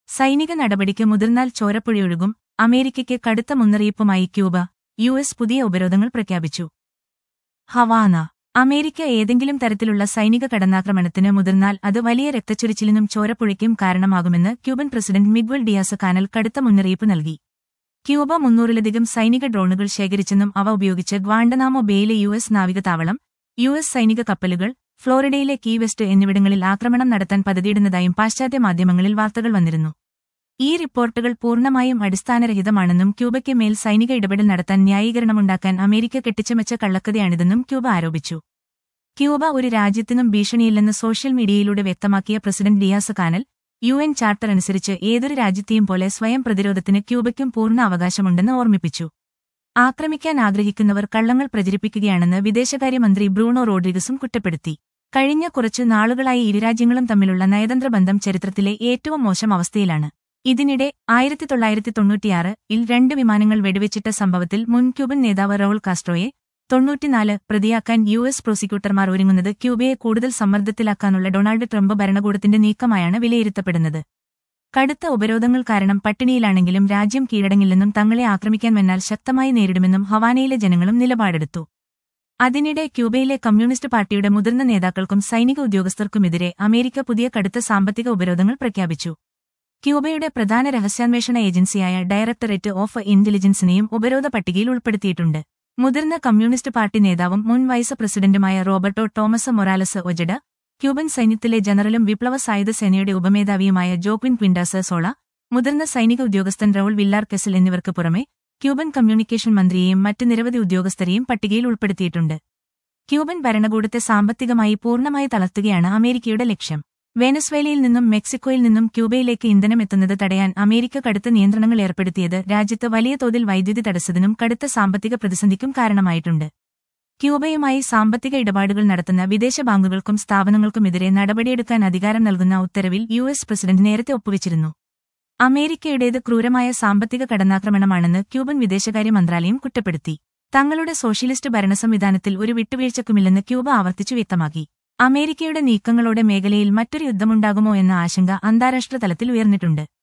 സൈനിക നടപടിക്ക് മുതിർന്നാൽ ചോരപ്പുഴയൊഴുകും അമേരിക്കയ്ക്ക് കടുത്ത മുന്നറിയിപ്പുമായി ക്യൂബ യു എസ് പുതിയ ഉപരോധങ്ങൾ പ്രഖ്യാപിച്ചു ഹവാന അമേരിക്ക ഏതെങ്കിലും തരത്തിലുള്ള സൈനിക കടന്നാക്രമണത്തിന് മുതിർന്നാൽ അത് വലിയ രക്തച്ചൊരിച്ചിലിനും ചോരപ്പുഴയ്ക്കും കാരണമാകുമെന്ന് Cuban president Miguel Diaz Canel കടുത്ത മുന്നറിയിപ്പ് നൽകി ക്യൂബ മുന്നൂറിലധികം സൈനിക ഡ്രോണുകൾ ശേഖരിച്ചെന്നും അവ ഉപയോഗിച്ച് ഗ്വാണ്ടനാമോ ബേയിലെ യു എസ് നാവിക താവളം യു എസ് സൈനിക കപ്പലുകൾ ഫ്ലോറിഡയിലെ കീ വെസ്റ്റ് എന്നിവിടങ്ങളിൽ ആക്രമണം നടത്താൻ പദ്ധതിയിടുന്നതായും പാശ്ചാത്യ മാധ്യമങ്ങളിൽ വാർത്തകൾ വന്നിരുന്നു ഈ റിപ്പോർട്ടുകൾ പൂർണ്ണമായും അടിസ്ഥാനരഹിതമാണെന്നും ക്യൂബയ്ക്ക് മേൽ സൈനിക ഇടപെടൽ നടത്താൻ ന്യായീകരണമുണ്ടാക്കാൻ അമേരിക്ക കെട്ടിച്ചമച്ച കള്ളക്കഥയാണിതെന്നും ക്യൂബ ആരോപിച്ചു ക്യൂബ ഒരു രാജ്യത്തിനും ഭീഷണിയില്ലെന്ന് സോഷ്യൽ മീഡിയയിലൂടെ വ്യക്തമാക്കിയ president Diaz Canel U N charter അനുസരിച്ച് ഏതൊരു രാജ്യത്തെയും പോലെ സ്വയം പ്രതിരോധത്തിന് ക്യൂബയ്ക്കും പൂർണ്ണ അവകാശമുണ്ടെന്ന് ഓർമ്മിപ്പിച്ചു ആക്രമിക്കാൻ ആഗ്രഹിക്കുന്നവർ കള്ളങ്ങൾ പ്രചരിപ്പിക്കുകയാണെന്ന് വിദേശകാര്യമന്ത്രി ബ്രൂണോ റോഡ്രിഗസും കുറ്റപ്പെടുത്തി കഴിഞ്ഞ കുറച്ചു നാളുകളായി ഇരുരാജ്യങ്ങളും തമ്മിലുള്ള നയതന്ത്ര ബന്ധം ചരിത്രത്തിലെ ഏറ്റവും മോശം അവസ്ഥയിലാണ് ഇതിനിടെ ആയിരത്തി തൊള്ളായിരത്തി തൊണ്ണൂറ്റിയാറ് ഇൽ രണ്ട് വിമാനങ്ങൾ വെടിവെച്ചിട്ട സംഭവത്തിൽ മുൻ ക്യൂബൻ നേതാവ് റൌൾ കാസ്ട്രോയെ തൊണ്ണൂറ്റിനാല് പ്രതിയാക്കാൻ യു എസ് പ്രോസിക്യൂട്ടർമാർ ഒരുങ്ങുന്നത് ക്യൂബയെ കൂടുതൽ സമ്മർദ്ദത്തിലാക്കാനുള്ള ഡൊണാൾഡ് ട്രംപ് ഭരണകൂടത്തിന്റെ നീക്കമായാണ് വിലയിരുത്തപ്പെടുന്നത് കടുത്ത ഉപരോധങ്ങൾ കാരണം പട്ടിണിയിലാണെങ്കിലും രാജ്യം കീഴടങ്ങില്ലെന്നും തങ്ങളെ ആക്രമിക്കാൻ വന്നാൽ ശക്തമായി നേരിടുമെന്നും ഹവാനയിലെ ജനങ്ങളും നിലപാടെടുത്തു അതിനിടെ ക്യൂബയിലെ കമ്മ്യൂണിസ്റ്റ് പാർട്ടിയുടെ മുതിർന്ന നേതാക്കൾക്കും സൈനിക ഉദ്യോഗസ്ഥർക്കുമെതിരെ അമേരിക്ക പുതിയ കടുത്ത സാമ്പത്തിക ഉപരോധങ്ങൾ പ്രഖ്യാപിച്ചു ക്യൂബയുടെ പ്രധാന രഹസ്യാന്വേഷണ ഏജൻസിയായ ഡയറക്ടറേറ്റ് ഓഫ് ഇന്റലിജൻസിനെയും ഉപരോധ പട്ടികയിൽ ഉൾപ്പെടുത്തിയിട്ടുണ്ട് മുതിർന്ന കമ്മ്യൂണിസ്റ്റ് പാർട്ടി നേതാവും മുൻ വൈസ് പ്രസിഡന്റുമായ Roberto Tomas Morales Ojeda Cuban സൈന്യത്തിലെ ജനറലും വിപ്ലവ സായുധ സേനയുടെ ഉപമേധാവിയുമായ ജോക്വിൻ ക്വിൻഡാസ് സോള മുതിർന്ന സൈനിക ഉദ്യോഗസ്ഥൻ റൌൾ വില്ലാർ കെസിൽ എന്നിവർക്ക് പുറമെ ക്യൂബൻ കമ്മ്യൂണിക്കേഷൻ മന്ത്രിയെയും മറ്റ് നിരവധി ഉദ്യോഗസ്ഥരെയും പട്ടികയിൽ ഉൾപ്പെടുത്തിയിട്ടുണ്ട് ക്യൂബൻ ഭരണകൂടത്തെ സാമ്പത്തികമായി പൂർണ്ണമായി തളർത്തുകയാണ് അമേരിക്കയുടെ ലക്ഷ്യം വെനസ്വേലയിൽ നിന്നും മെക്സിക്കോയിൽ നിന്നും ക്യൂബയിലേക്ക് ഇന്ധനം എത്തുന്നത് തടയാൻ അമേരിക്ക കടുത്ത നിയന്ത്രണങ്ങൾ ഏർപ്പെടുത്തിയത് രാജ്യത്ത് വലിയ തോതിൽ വൈദ്യുതി തടസ്സത്തിനും കടുത്ത സാമ്പത്തിക പ്രതിസന്ധിക്കും കാരണമായിട്ടുണ്ട് ക്യൂബയുമായി സാമ്പത്തിക ഇടപാടുകൾ നടത്തുന്ന വിദേശ ബാങ്കുകൾക്കും സ്ഥാപനങ്ങൾക്കുമെതിരെ നടപടിയെടുക്കാൻ അധികാരം നൽകുന്ന ഉത്തരവിൽ യു എസ് പ്രസിഡന്റ് നേരത്തെ ഒപ്പുവച്ചിരുന്നു അമേരിക്കയുടേത് ക്രൂരമായ സാമ്പത്തിക കടന്നാക്രമണമാണെന്ന് ക്യൂബൻ വിദേശകാര്യ മന്ത്രാലയം കുറ്റപ്പെടുത്തി തങ്ങളുടെ സോഷ്യലിസ്റ്റ് ഭരണസംവിധാനത്തിൽ ഒരു വിട്ടുവീഴ്ചക്കുമില്ലെന്ന് ക്യൂബ ആവർത്തിച്ചു വ്യക്തമാക്കി അമേരിക്കയുടെ നീക്കങ്ങളോടെ മേഖലയിൽ മറ്റൊരു യുദ്ധമുണ്ടാകുമോ എന്ന ആശങ്ക അന്താരാഷ്ട്ര തലത്തിൽ ഉയർന്നിട്ടുണ്ട്